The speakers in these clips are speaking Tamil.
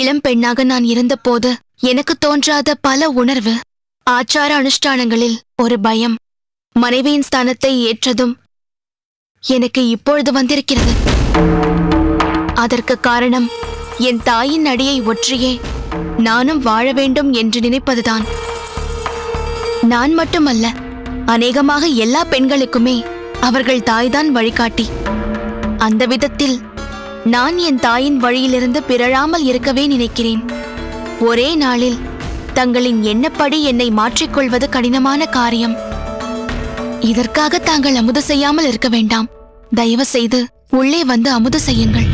இளம் பெண்ணாக நான் இருந்தபோது எனக்கு தோன்றாத பல உணர்வு ஆச்சார அனுஷ்டானங்களில் ஒரு பயம் மனைவியின் ஸ்தானத்தை ஏற்றதும் எனக்கு இப்பொழுது வந்திருக்கிறது அதற்கு காரணம் என் தாயின் அடியை ஒற்றியே நானும் வாழ வேண்டும் என்று நினைப்பதுதான் நான் மட்டுமல்ல அநேகமாக எல்லா பெண்களுக்குமே அவர்கள் தாய்தான் வழிகாட்டி அந்த விதத்தில் நான் என் தாயின் வழியிலிருந்து பிறழாமல் இருக்கவே நினைக்கிறேன் ஒரே நாளில் தங்களின் எண்ணப்படி என்னை மாற்றிக்கொள்வது கடினமான காரியம் இதற்காக தாங்கள் அமுது செய்யாமல் இருக்க வேண்டாம் தயவு செய்து உள்ளே வந்து அமுது செய்யுங்கள்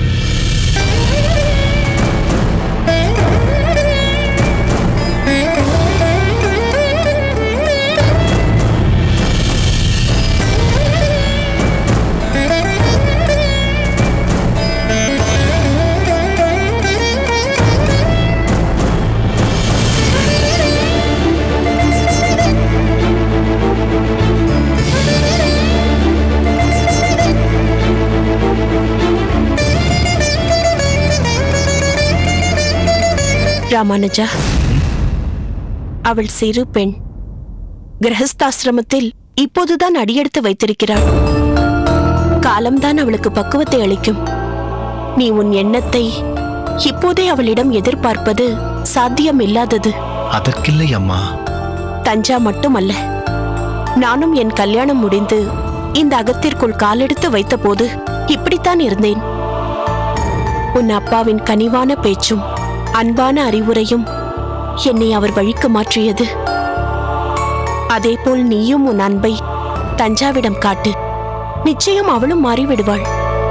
ராமானுஜா அவள் சிறு பெண் கிரகஸ்தாசிரமத்தில் இப்போதுதான் அடியெடுத்து வைத்திருக்கிறாள் காலம்தான் அவளுக்கு பக்குவத்தை அளிக்கும் நீ உன் எண்ணத்தை இப்போதே அவளிடம் எதிர்பார்ப்பது சாத்தியம் இல்லாதது அதற்கில்லை அம்மா தஞ்சா மட்டுமல்ல நானும் என் கல்யாணம் முடிந்து இந்த அகத்திற்குள் காலெடுத்து வைத்தபோது இப்படித்தான் இருந்தேன் உன் அப்பாவின் கனிவான பேச்சும் அன்பான அறிவுரையும் என்னை அவர் வழிக்கு மாற்றியது அதேபோல் நீயும் உன் அன்பை தஞ்சாவிடம் காட்டு நிச்சயம் அவளும் மாறிவிடுவாள்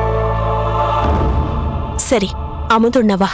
சரி அமுதுண்ணவா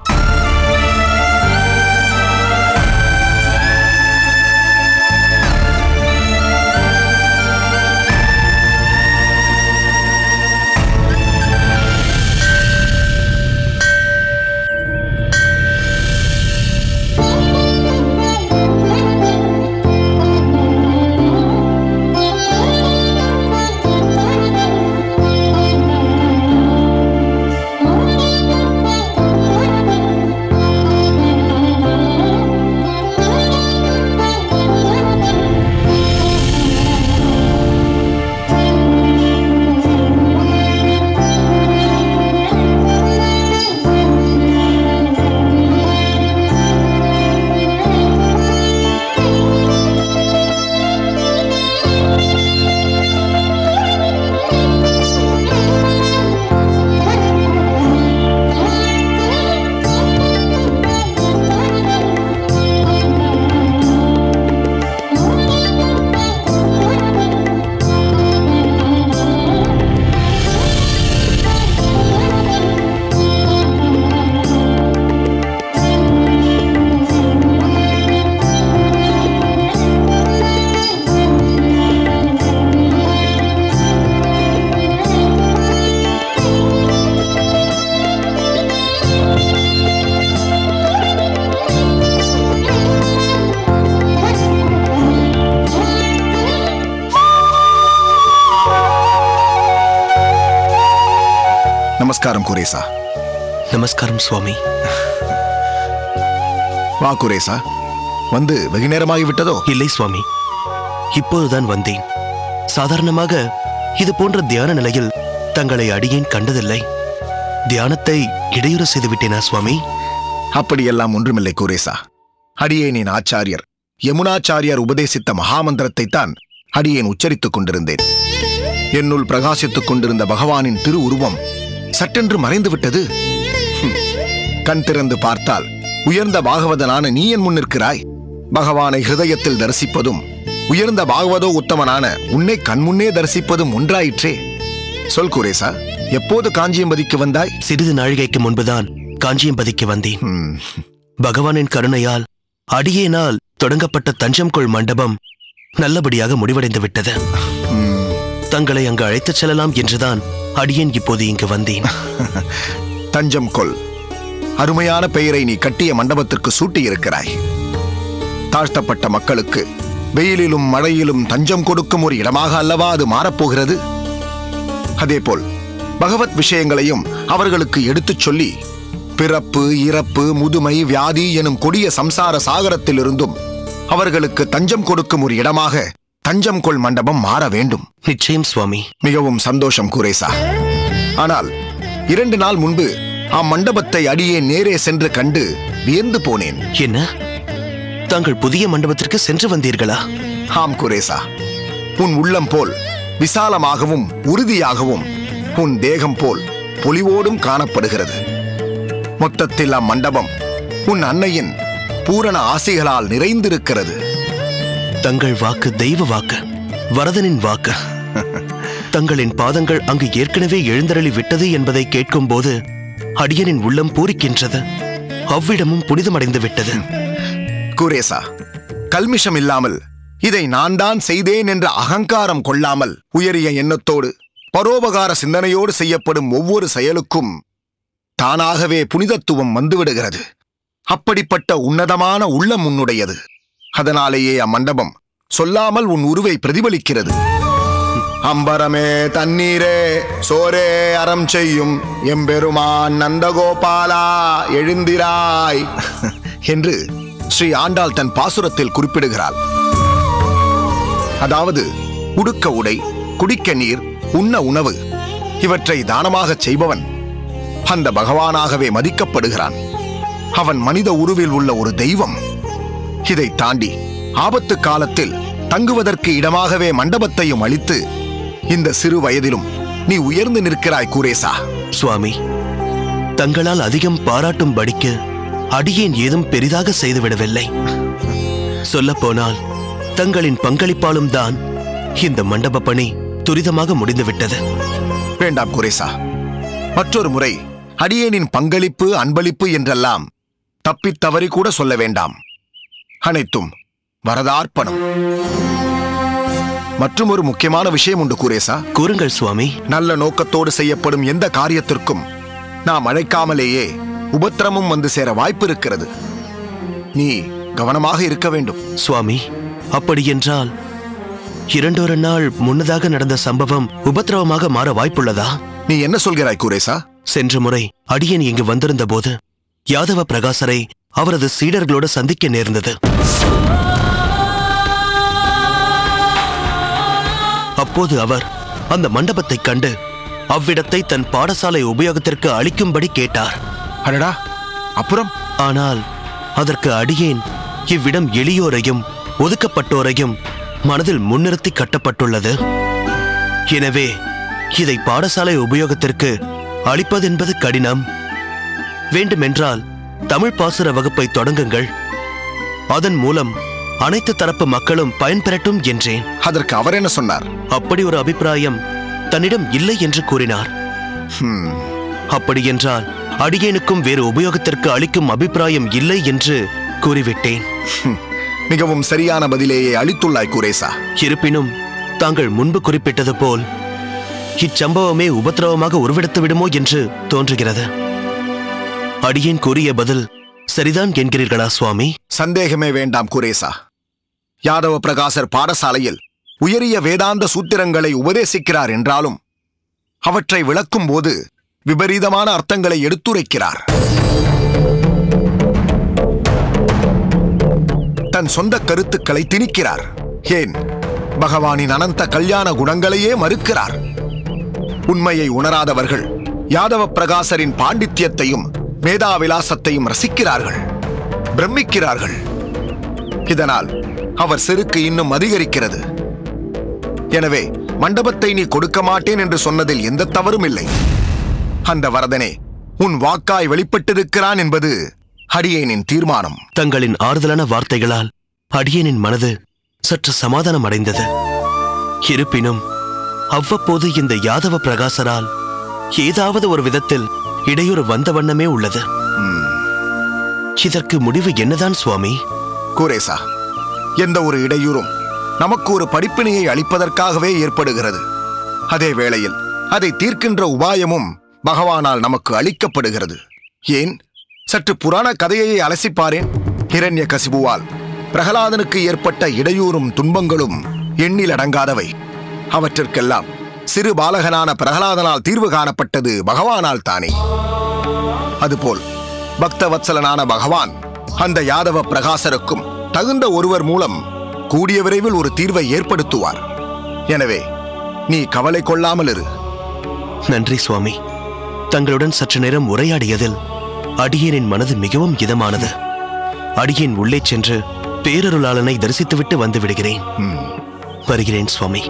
நமஸ்காரம் குரேசா நமஸ்காரம் சுவாமி வா குரேசா வந்து வெகு நேரமாகி விட்டதோ இல்லை சுவாமி இப்போதுதான் வந்தேன் சாதாரணமாக இது போன்ற தியான நிலையில் தங்களை அடியேன் கண்டதில்லை தியானத்தை இடையூறு செய்து விட்டேனா சுவாமி அப்படியெல்லாம் ஒன்றுமில்லை குரேசா அடியேனின் ஆச்சாரியர் யமுனாச்சாரியார் உபதேசித்த மகாமந்திரத்தை தான் அடியேன் உச்சரித்துக் கொண்டிருந்தேன் என்னுள் பிரகாசித்துக் கொண்டிருந்த பகவானின் திரு உருவம் சட்டென்று மறைந்து விட்டது ஹம். கண் திறந்து பார்த்தால் உயர்ந்த பாகவதனான நீ என் முன் நிற்கிறாய் பகவானை ஹிருதயத்தில் தரிசிப்பதும் உயர்ந்த பாகவதோ உத்தமனான உன்னை கண்முன்னே தரிசிப்பதும் ஒன்றாயிற்றே சொல் குரேசா எப்போது காஞ்சியம்பதிக்கு வந்தாய் சிறிது நாழிகைக்கு முன்புதான் காஞ்சியம்பதிக்கு வந்தேன் ஹம். பகவானின் கருணையால் அடியேனால் தொடங்கப்பட்ட தஞ்சம் கொள் மண்டபம் நல்லபடியாக முடிவடைந்து விட்டது ஹம். தங்களை அங்கு அழைத்துச் செல்லலாம் என்றுதான் அடியேன் இப்போது இங்கு வந்தேன் தஞ்சம் கொல் அருமையான பெயரை நீ கட்டிய மண்டபத்திற்கு சூட்டியிருக்கிறாய் தாழ்த்தப்பட்ட மக்களுக்கு வெயிலிலும் மழையிலும் தஞ்சம் கொடுக்கும் ஒரு இடமாக அல்லவா அது மாறப்போகிறது அதேபோல் பகவத் விஷயங்களையும் அவர்களுக்கு எடுத்துச் சொல்லி பிறப்பு இறப்பு முதுமை வியாதி எனும் கொடிய சம்சார சாகரத்திலிருந்தும் அவர்களுக்கு தஞ்சம் கொடுக்கும் ஒரு இடமாக தஞ்சம் கொள் மண்டபம் மாற வேண்டும் நிச்சயம் சுவாமி மிகவும் சந்தோஷம் குரேசா ஆனால் இரண்டு நாள் முன்பு அம்மண்டபத்தை அடியே நேரே சென்று கண்டு வியந்து போனேன் என்ன தாங்கள் புதிய மண்டபத்திற்கு சென்று வந்தீர்களா ஆம் குரேசா உன் உள்ளம் போல் விசாலமாகவும் உறுதியாகவும் உன் தேகம் போல் பொலிவோடும் காணப்படுகிறது மொத்தத்தில் அம்மண்டபம் உன் அன்னையின் பூரண ஆசைகளால் நிறைந்திருக்கிறது தங்கள் வாக்கு தெய்வ வாக்கு வரதனின் வாக்கு தங்களின் பாதங்கள் அங்கு ஏற்கனவே எழுந்தருளி விட்டது என்பதை கேட்கும்போது அடியனின் உள்ளம் பூரிக்கின்றது அவ்விடமும் புனிதமடைந்து விட்டது குரேசா கல்மிஷம் இல்லாமல் இதை நான் தான் செய்தேன் என்ற அகங்காரம் கொள்ளாமல் உயரிய எண்ணத்தோடு பரோபகார சிந்தனையோடு செய்யப்படும் ஒவ்வொரு செயலுக்கும் தானாகவே புனிதத்துவம் வந்துவிடுகிறது அப்படிப்பட்ட உன்னதமான உள்ளம் உன்னுடையது அதனாலேயே அம்மண்டபம் சொல்லாமல் உன் உருவை பிரதிபலிக்கிறது அம்பரமே தண்ணீரே சோரே அறம் செய்யும் எம்பெருமான் நந்தகோபாலா எழுந்திராய் என்று ஸ்ரீ ஆண்டாள் தன் பாசுரத்தில் குறிப்பிடுகிறாள் அதாவது உடுக்க உடை குடிக்க நீர் உண்ண உணவு இவற்றை தானமாகச் செய்பவன் அந்த பகவானாகவே மதிக்கப்படுகிறான் அவன் மனித உருவில் உள்ள ஒரு தெய்வம் இதை தாண்டி ஆபத்து காலத்தில் தங்குவதற்கு இடமாகவே மண்டபத்தையும் அளித்து இந்த சிறு வயதிலும் நீ உயர்ந்து நிற்கிறாய் கூரேசா சுவாமி தங்களால் அதிகம் பாராட்டும்படிக்கு அடியேன் ஏதும் பெரிதாக செய்துவிடவில்லை சொல்லப்போனால் தங்களின் பங்களிப்பாலும் தான் இந்த மண்டப பணி துரிதமாக முடிந்துவிட்டது வேண்டாம் குரேசா மற்றொரு முறை அடியேனின் பங்களிப்பு அன்பளிப்பு என்றெல்லாம் தப்பித் தவறி கூட சொல்ல வேண்டாம் அனைத்தும் வரதார்ப்பணம் மற்றும் ஒரு முக்கியமான விஷயம் உண்டு குரேசா கூறுங்கள் சுவாமி நல்ல நோக்கத்தோடு செய்யப்படும் எந்த காரியத்திற்கும் நாம் அழைக்காமலேயே உபத்திரமும் வந்து சேர வாய்ப்பு இருக்கிறது நீ கவனமாக இருக்க வேண்டும் சுவாமி அப்படியென்றால் இரண்டொரு நாள் முன்னதாக நடந்த சம்பவம் உபத்திரவமாக மாற வாய்ப்புள்ளதா நீ என்ன சொல்கிறாய் குரேசா சென்ற முறை அடியன் இங்கு வந்திருந்த போது யாதவ பிரகாசரை அவரது சீடர்களோடு சந்திக்க நேர்ந்தது அப்போது அவர் அந்த மண்டபத்தைக் கண்டு அவ்விடத்தை தன் பாடசாலை உபயோகத்திற்கு அளிக்கும்படி கேட்டார் அடடா அப்புறம் ஆனால் அதற்கு அடியேன் இவ்விடம் எளியோரையும் ஒதுக்கப்பட்டோரையும் மனதில் முன்னிறுத்தி கட்டப்பட்டுள்ளது எனவே இதை பாடசாலை உபயோகத்திற்கு அளிப்பதென்பது கடினம் வேண்டுமென்றால் தமிழ் பாசுர வகுப்பை தொடங்குங்கள் அதன் மூலம் அனைத்து தரப்பு மக்களும் பயன்பெறட்டும் என்றேன் அதற்கு அவர் என்ன சொன்னார் அப்படி ஒரு அபிப்பிராயம் தன்னிடம் இல்லை என்று கூறினார் ஹம், அப்படியென்றால் அடியேனுக்கும் வேறு உபயோகத்திற்கு அளிக்கும் அபிப்பிராயம் இல்லை என்று கூறிவிட்டேன் ஹம். மிகவும் சரியான பதிலேயே அளித்துள்ளாய் குரேசா இருப்பினும் தாங்கள் முன்பு குறிப்பிட்டது போல் இச்சம்பவமே உபத்திரவமாக உருவெடுத்து விடுமோ என்று தோன்றுகிறது அடியேன் கூறிய பதில் சரிதான் என்கிறீர்களா சுவாமி சந்தேகமே வேண்டாம் குரேசா யாதவ பிரகாசர் பாடசாலையில் உயரிய வேதாந்த சூத்திரங்களை உபதேசிக்கிறார் என்றாலும் அவற்றை விளக்கும் போது விபரீதமான அர்த்தங்களை எடுத்துரைக்கிறார் தன் சொந்த கருத்துக்களை திணிக்கிறார் ஏன் பகவானின் அனந்த கல்யாண குணங்களையே மறுக்கிறார் உண்மையை உணராதவர்கள் யாதவ பிரகாசரின் பாண்டித்யத்தையும் மேதாவிலாசத்தையும் ரசிக்கிறார்கள் பிரமிக்கிறார்கள் இதனால் அவர் செருக்கு இன்னும் அதிகரிக்கிறது எனவே மண்டபத்தை நீ கொடுக்க மாட்டேன் என்று சொன்னதில் எந்த தவறும் இல்லை அந்த வரதனே உன் வாக்காய் வெளிப்பட்டிருக்கிறான் என்பது அடியேனின் தீர்மானம் தங்களின் ஆறுதலான வார்த்தைகளால் அடியேனின் மனது சற்று சமாதானம் அடைந்தது இருப்பினும் அவ்வப்போது இந்த யாதவ பிரகாசரால் ஏதாவது ஒரு விதத்தில் இடையூறு வந்த வண்ணமே உள்ளது இதற்கு முடிவு என்னதான் சுவாமி கூரேசா எந்த ஒரு இடையூறும் நமக்கு ஒரு படிப்பினையை அளிப்பதற்காகவே ஏற்படுகிறது அதே வேளையில் அதை தீர்க்கின்ற உபாயமும் பகவானால் நமக்கு அளிக்கப்படுகிறது ஏன் சற்று புராண கதையை அலசிப்பாரேன் ஹிரண்ய கசிபுவால் பிரகலாதனுக்கு ஏற்பட்ட இடையூறும் துன்பங்களும் எண்ணிலடங்காதவை அவற்றிற்கெல்லாம் சிறு பாலகனான பிரகலாதனால் தீர்வு காணப்பட்டது பகவானால் தானே அதுபோல் பக்தவத்சலனான பகவான் அந்த யாதவ பிரகாசருக்கும் தகுந்த ஒருவர் மூலம் கூடிய விரைவில் ஒரு தீர்வை ஏற்படுத்துவார் எனவே நீ கவலை கொள்ளாமல் இரு நன்றி சுவாமி தங்களுடன் சற்று நேரம் உரையாடியதில் அடியேனின் மனது மிகவும் இதமானது அடியேன் உள்ளே சென்று பேரருளாளனை தரிசித்துவிட்டு வந்து விடுகிறேன் ம். வருகிறேன் சுவாமி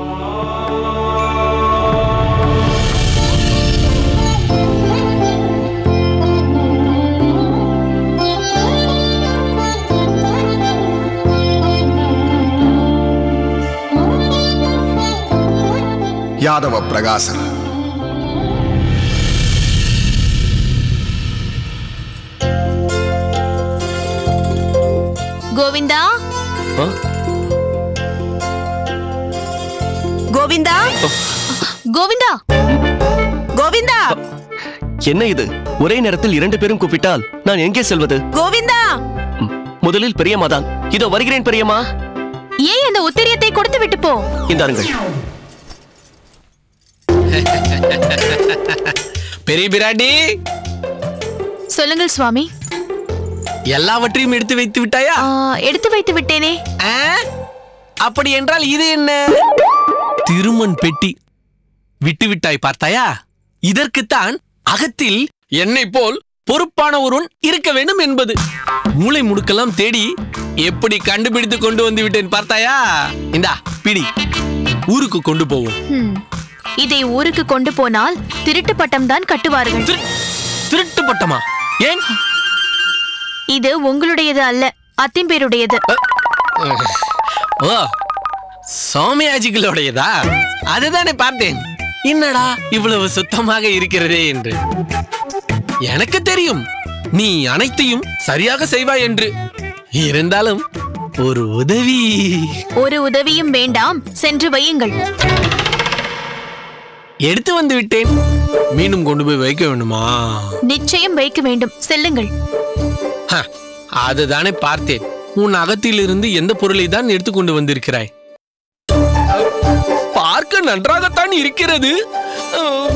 யாதவ பிரகாசர் கோவிந்தா ஆ? கோவிந்தா கோவிந்தா கோவிந்தா என்ன இது ஒரே நேரத்தில் இரண்டு பேரும் கூப்பிட்டால் நான் எங்கே செல்வது கோவிந்தா ம், முதலில் பெரியம்மா தான் இதோ வருகிறேன் பெரியம்மா ஏன் அந்த உத்திரியத்தை கொடுத்து விட்டு போ இந்தாருங்கள் பெரிய பிராட்டி சொல்லுங்கள் சுவாமி எல்லாவற்றையும் எடுத்து வைத்து விட்டாயா ஆ, எடுத்து வைத்து விட்டேனே ஆ? அப்படி என்றால் இது என்ன திருமண் பெட்டி விட்டு விட்டாய் பார்த்தாயா இதற்குத்தான் அகத்தில் என்னை போல் பொறுப்பான ஒருவன் இருக்க வேண்டும் என்பது மூளை முடுக்கெல்லாம் தேடி எப்படி கண்டுபிடித்து கொண்டு வந்து விட்டேன் பார்த்தாயா இந்தா பிடி ஊருக்கு கொண்டு போவோம் ஹம். இதை ஊருக்கு கொண்டு போனால் திருட்டு பட்டம் தான் கட்டுவார்கள் திரு- திருட்டு பட்டமா ஏன் இது உங்களுடையது அல்ல அத்திம்பேருடையது ஓ சோமயாஜிகளுடையதா அதுதானே பார்த்தேன் என்னடா இவ்வளவு சுத்தமாக இருக்கிறதே என்று எனக்கு தெரியும் நீ அனைத்தையும் சரியாக செய்வாய் என்று இருந்தாலும் ஒரு உதவி ஒரு உதவியும் வேண்டாம் சென்று வையுங்கள் எடுத்து வந்து விட்டேன் மீண்டும் கொண்டு போய் வைக்க வேண்டுமா நிச்சயம் வைக்க வேண்டும் செல்லுங்கள் ஹ, அதுதானே பார்த்தேன் உன் அகத்திலிருந்து எந்த பொருளை தான் எடுத்துக்கொண்டு வந்திருக்கிறாய் பார்க்க நன்றாகத்தான் இருக்கிறது அஹ்,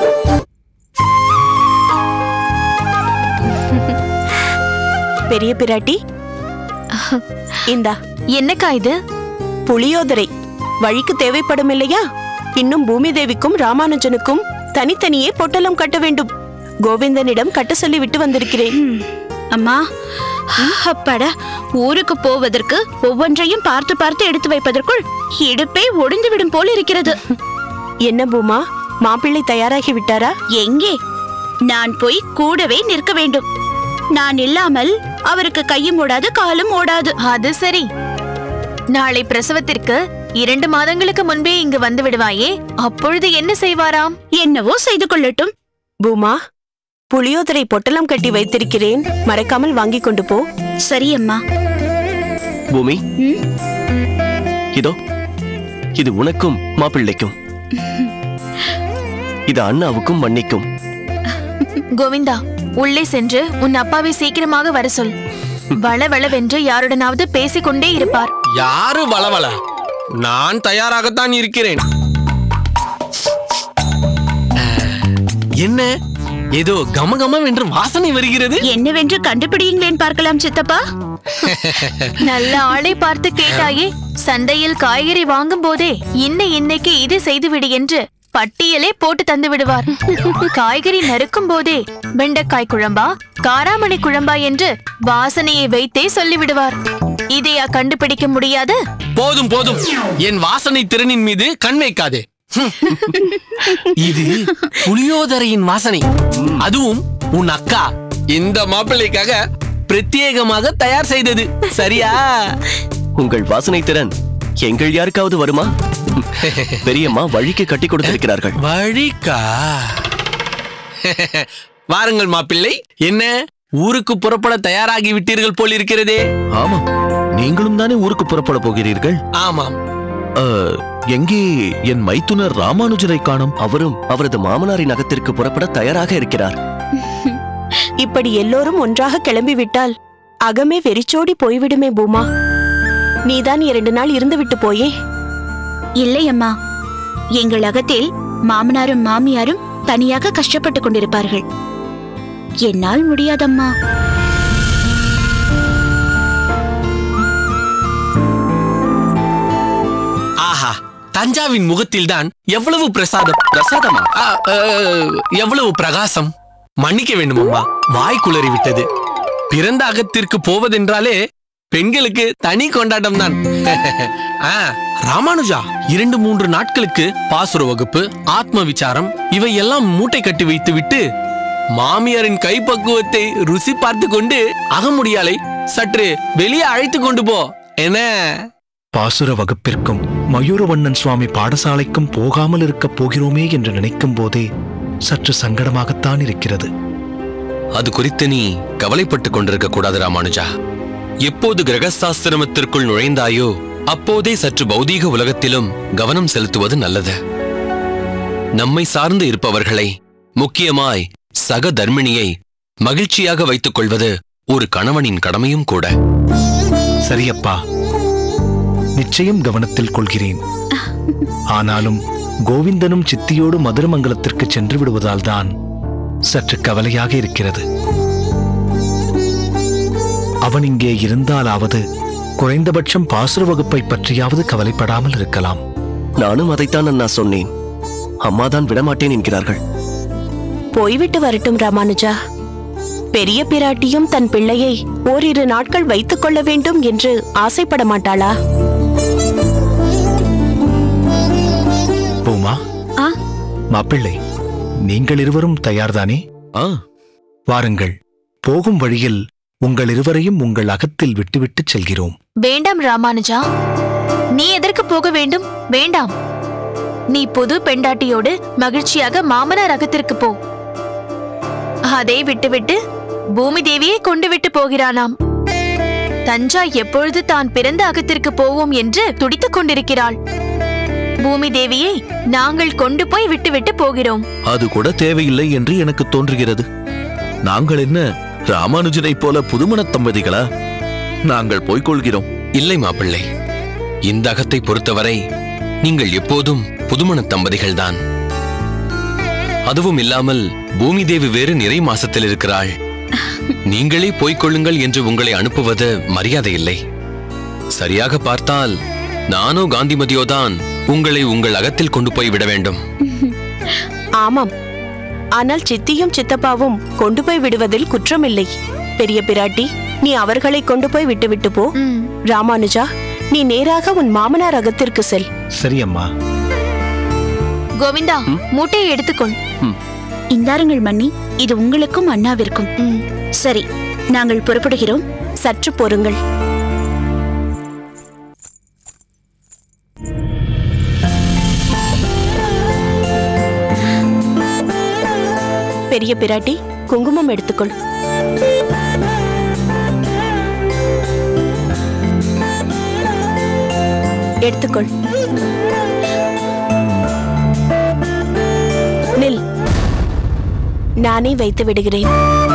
பெரிய பிராட்டி இந்தா என்னக்கா இது புளியோதரை வழிக்கு தேவைப்படும் இல்லையா இன்னும் பூமி தேவிக்கும் ராமானுஜனுக்கும் தனித்தனியே பொட்டலம் கட்ட வேண்டும் கோவிந்தனிடம் கட்ட சொல்லி விட்டு வந்திருக்கிறேன் அம்மா அப்பாடா ஊருக்கு போவதற்கு ஒவ்வொன்றையும் பார்த்து பார்த்து எடுத்து வைப்பதற்குள் இடுப்பே ஒடிந்து விடும் போல் இருக்கிறது என்ன பூமா மாப்பிள்ளை தயாராகி விட்டாரா எங்கே நான் போய் கூடவே நிற்க வேண்டும் நான் இல்லாமல் அவருக்கு கையும் ஓடாது காலும் ஓடாது அது சரி நாளை பிரசவத்திற்கு இரண்டு மாதங்களுக்கு முன்பே இங்கு வந்து விடுவாயே அப்பொழுது என்ன செய்வாராம் என்னவோ செய்து கொள்ளட்டும் பூமா புளியோதரை பொட்டலம் கட்டி வைத்திருக்கிறேன் மறக்காமல் வாங்கி கொண்டு போ சரி அம்மா பூமி ம்? இதோ இது உனக்கும் மாப்பிள்ளைக்கும் இது அண்ணாவுக்கும் மன்னிக்கும் கோவிந்தா உள்ளே சென்று உன் அப்பாவை சீக்கிரமாக வர சொல் வளவளவென்று யாருடனாவது பேசிக்கொண்டே இருப்பார் யாரு வளவள நான் தயாராகத்தான் இருக்கிறேன் அஹ், என்ன ஏதோ கமகமம் என்று வாசனை வருகிறது என்னவென்று கண்டுபிடியுங்களேன் பார்க்கலாம் சித்தப்பா நல்ல ஆளை பார்த்து கேட்டாயே சந்தையில் காய்கறி வாங்கும் போதே இன்ன இன்னைக்கு இது செய்துவிடு என்று பட்டியலே போட்டு தந்து விடுவார் காய்கறி நறுக்கும் போதே வெண்டைக்காய் குழம்பா காராமணி குழம்பா என்று வாசனையை வைத்தே சொல்லிவிடுவார் இதையா கண்டுபிடிக்க முடியாது போதும் போதும் என் வாசனை திறனின் மீது கண் வைக்காதே ஹம். இது புளியோதரையின் வாசனை அதுவும் உன் அக்கா இந்த மாப்பிள்ளைக்காக பிரத்யேகமாக தயார் செய்தது சரியா உங்கள் வாசனை திறன் எங்கள் யாருக்காவது வருமா பெரியம்மா வழிக்கு கட்டி கொடுத்திருக்கிறார்கள் வழிக்கா வாருங்கள் மாப்பிள்ளை என்ன ஊருக்கு புறப்பட தயாராகி விட்டீர்கள் போல் இருக்கிறதே ஆமாம் நீங்களும் தானே ஊருக்கு புறப்பட போகிறீர்கள் ஆமாம் அஹ், எங்கே என் மைத்துனர் ராமானுஜரை காணோம் அவரும் அவரது மாமனாரின் அகத்திற்கு புறப்பட தயாராக இருக்கிறார் இப்படி எல்லோரும் ஒன்றாக கிளம்பி விட்டால் அகமே வெறிச்சோடி போய்விடுமே பூமா நீதான் இரண்டு நாள் இருந்து விட்டு போயே இல்லை அம்மா எங்கள் அகத்தில் மாமனாரும் மாமியாரும் தனியாக கஷ்டப்பட்டுக் கொண்டிருப்பார்கள் என்னால் முடியாதம்மா தஞ்சாவின் முகத்தில்தான் எவ்வளவு பிரசாதம் பிரசாதமா ஆ, ஆ, எவ்வளவு பிரகாசம் மன்னிக்க வேண்டும் அம்மா வாய் குளறி விட்டது பிறந்த அகத்திற்கு போவதென்றாலே பெண்களுக்கு தனி கொண்டாட்டம் தான் ராமானுஜா இரண்டு மூன்று நாட்களுக்கு பாசுர வகுப்பு ஆத்ம விசாரம் இவை எல்லாம் மூட்டை கட்டி வைத்துவிட்டு மாமியாரின் கைப்பக்குவத்தை ருசி பார்த்து கொண்டு அகமுடியாலை சற்று வெளியே அழைத்து கொண்டு போ என்ன பாசுர வகுப்பிற்கும் மயூரவண்ணன் சுவாமி பாடசாலைக்கும் போகாமல் இருக்கப் போகிறோமே என்று நினைக்கும் போதே சற்று சங்கடமாகத்தான் இருக்கிறது அது குறித்து நீ கவலைப்பட்டுக் கொண்டிருக்க கூடாது ராமானுஜா எப்போது கிரகஸ்தாசிரமத்திற்குள் நுழைந்தாயோ அப்போதே சற்று பௌதீக உலகத்திலும் கவனம் செலுத்துவது நல்லது நம்மை சார்ந்து இருப்பவர்களை முக்கியமாய் சக தர்மிணியை மகிழ்ச்சியாக வைத்துக் கொள்வது ஒரு கணவனின் கடமையும் கூட சரியப்பா நிச்சயம் கவனத்தில் கொள்கிறேன் ஆனாலும் கோவிந்தனும் சித்தியோடு மதுரமங்கலத்திற்கு சென்று விடுவதால் தான் சற்று கவலையாக இருக்கிறது அவன் இங்கே இருந்தாலாவது குறைந்தபட்சம் பாசுர வகுப்பை பற்றியாவது கவலைப்படாமல் இருக்கலாம் நானும் அதைத்தான் அண்ணா சொன்னேன் அம்மாதான் விடமாட்டேன் என்கிறார்கள் போய்விட்டு வரட்டும் ராமானுஜா பெரிய பிராட்டியும் தன் பிள்ளையை ஓரிரு நாட்கள் வைத்துக் கொள்ள வேண்டும் என்று ஆசைப்பட மாட்டாளா பூமா ஆ? மாப்பிள்ளை நீங்கள் இருவரும் தயார்தானே ஆ வாருங்கள் போகும் வழியில் உங்கள் இருவரையும் உங்கள் அகத்தில் விட்டுவிட்டு செல்கிறோம் வேண்டாம் ராமானுஜா நீ எதற்கு போக வேண்டும் வேண்டாம் நீ புது பெண்டாட்டியோடு மகிழ்ச்சியாக மாமனார் அகத்திற்கு போ அதை விட்டுவிட்டு பூமி தேவியை கொண்டு விட்டு போகிறானாம் தஞ்சா எப்பொழுது தான் பிறந்த அகத்திற்கு போவோம் என்று துடித்துக் கொண்டிருக்கிறாள் பூமி தேவியை நாங்கள் கொண்டு போய் விட்டுவிட்டு போகிறோம் அது கூட தேவையில்லை என்று எனக்கு தோன்றுகிறது நாங்கள் என்ன ராமானுஜனைப் போல புதுமணத் தம்பதிகளா நாங்கள் போய்க்கொள்கிறோம் இல்லை மாப்பிள்ளை இந்த அகத்தை பொறுத்தவரை நீங்கள் எப்போதும் புதுமண தம்பதிகள்தான் அதுவும் இல்லாமல் பூமி தேவி வேறு நிறை மாசத்தில் இருக்கிறாள் நீங்களே போய்க் கொள்ளுங்கள் என்று உங்களை அனுப்புவது மரியாதை இல்லை சரியாக பார்த்தால் நானோ காந்திமதியோதான் உங்களை உங்கள் அகத்தில் கொண்டு போய் விட வேண்டும் ஆமாம் ஆனால் சித்தியும் சித்தப்பாவும் கொண்டு போய் விடுவதில் குற்றமில்லை பெரிய பிராட்டி நீ அவர்களை கொண்டு போய் விட்டுவிட்டு போ ம், ராமானுஜா நீ நேராக உன் மாமனார் அகத்திற்கு செல் சரி அம்மா கோவிந்தா மூட்டையை எடுத்துக்கொள் இந்தாருங்கள் மன்னி இது உங்களுக்கும் அண்ணாவிற்கும் ம். சரி நாங்கள் புறப்படுகிறோம் சற்று பொறுங்கள் பெரிய பிராட்டி குங்குமம் எடுத்துக்கொள் எடுத்துக்கொள் நில் நானே வைத்து விடுகிறேன்